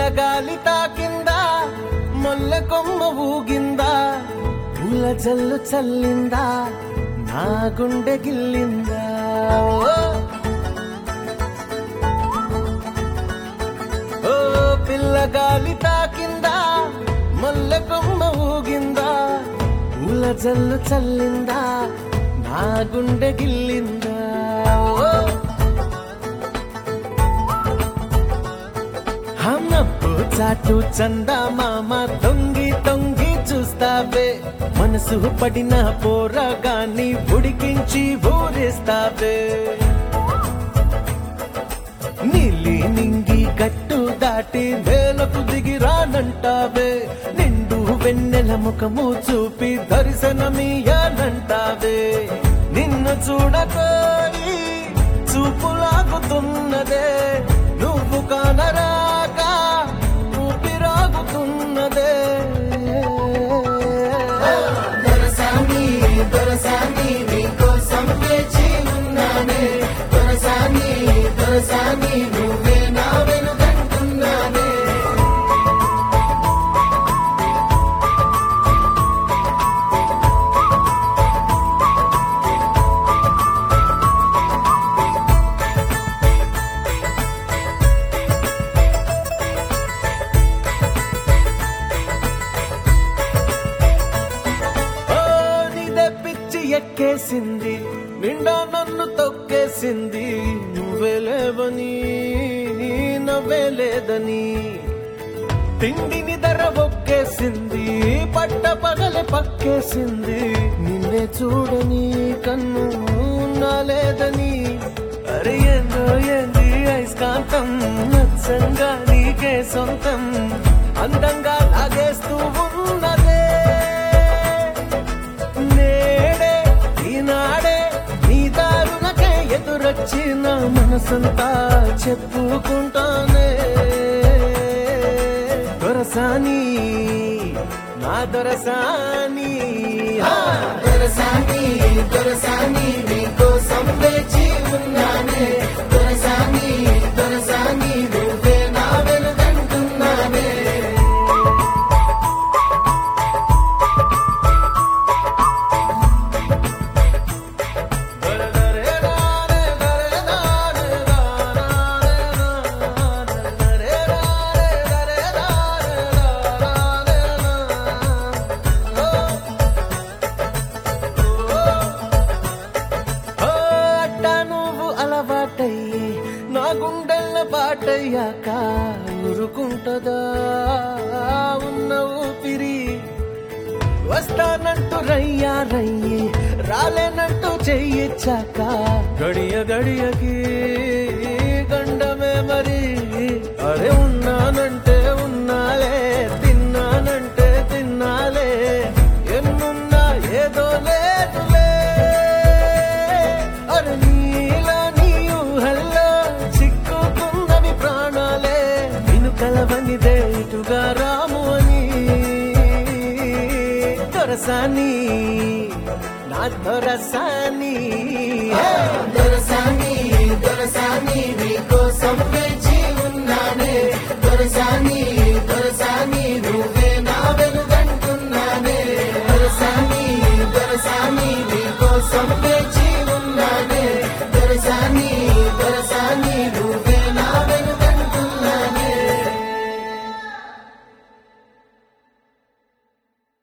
పిల్లగాలి తాకిందా మొల్ల కొమ్మ ఊగిందా పూల జల్లు చల్లిందా నా గుండె గిల్లిందా ఓ ఓ పిల్లగాలి తాకిందా మొల్ల కొమ్మ ఊగిందా పూల జల్లు చల్లిందా నా గుండె గిల్లిందా ఓ హమ్మప్పు చాటు చందా మామ తొంగి తొంగి చూస్తావే మనసు పడిన పోరగాన్ని ఉడికించి ఊరేస్తావే నీలి నింగి గట్టు దాటి వేలకు దిగి రానంటావే నిండు వెన్నెల ముఖము చూపి దర్శనమీయనంటావే నిన్ను చూడకోరి చూపులాగుతున్నదే నువ్వు కానరాక ఊపిరాగుతున్నదే దొరసాని దొరసాని నీకోసం వేచి ఉన్నానే దొరసాని దొరసాని నువ్వే నా వెనుకంటున్నానే ఓ నీదే పిచ్చి ఎక్కేసింది నిండా నన్ను తొక్కేసింది నువ్వే లేవని నవ్వే లేదని తిండిని ధర ఒక్కేసింది పట్ట పగలే పక్కేసింది నిన్నే చూడని కన్ను ఉన్నా లేదని అరే ఏందో ఏంది ఐస్కాంతం నచ్చంగా నీకే సొంతం అందంగా లాగేస్తూ ఉన్నదే నేడే ఈనాడే నీ దారుణకే ఎదురొచ్చిన మనసంతా చెప్పుకుంటానే దొరసాని నా దొరసాని ఆ, దొరసాని దొరసాని నీకోసం వేచి ఉన్నానే దొరసాని దొరసాని నువ్వే నా వెనుకంటున్నానే ఓ అట్టా నువ్వు అలవాటయ్యి నా గుండెల్ల బాటయ్యాక ఊరుకుంటదా ఉన్న ఊపిరి వస్తానంటూ రయ్యా రయ్యి రాలేనంటూ చెయ్యిచ్చాక గడియ గడియకి గండమే మరి అరే ఉన్నానంటే ఉన్నాలే తిన్నానంటే తిన్నాలే ఎన్నున్నా ఏదో లేదులే అరే నీలా నీ ఊహల్లో చిక్కుకున్నవి ప్రాణాలే నిన్ను కలవనిదే ఇటుగా రాము అని దొరసాని నా దొరసాని దొరసాని దొరసాని నీకోసం వేచి ఉన్నానే దొరసాని దొరసాని నువ్వే నా వెను